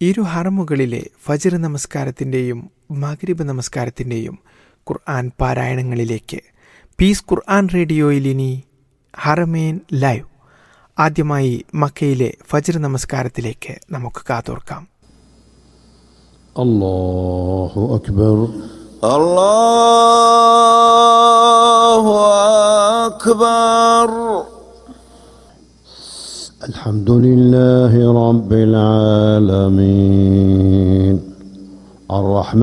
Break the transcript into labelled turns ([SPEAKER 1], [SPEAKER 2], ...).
[SPEAKER 1] ഇരു ഹറമുകളിലെ ഫജർ നമസ്കാരത്തിൻ്റെയും മഗ്രിബ് നമസ്കാരത്തിൻ്റെയും ഖുർആൻ പാരായണങ്ങളിലേക്ക് പീസ് ഖുർആൻ റേഡിയോയിൽ ഇനി ഹറമേൻ ലൈവ് ആദ്യമായി മക്കയിലെ ഫജർ നമസ്കാരത്തിലേക്ക് നമുക്ക് കാതോർക്കാം
[SPEAKER 2] الله أكبر
[SPEAKER 3] الله أكبر
[SPEAKER 2] الحمد لله رب العالمين الرحمن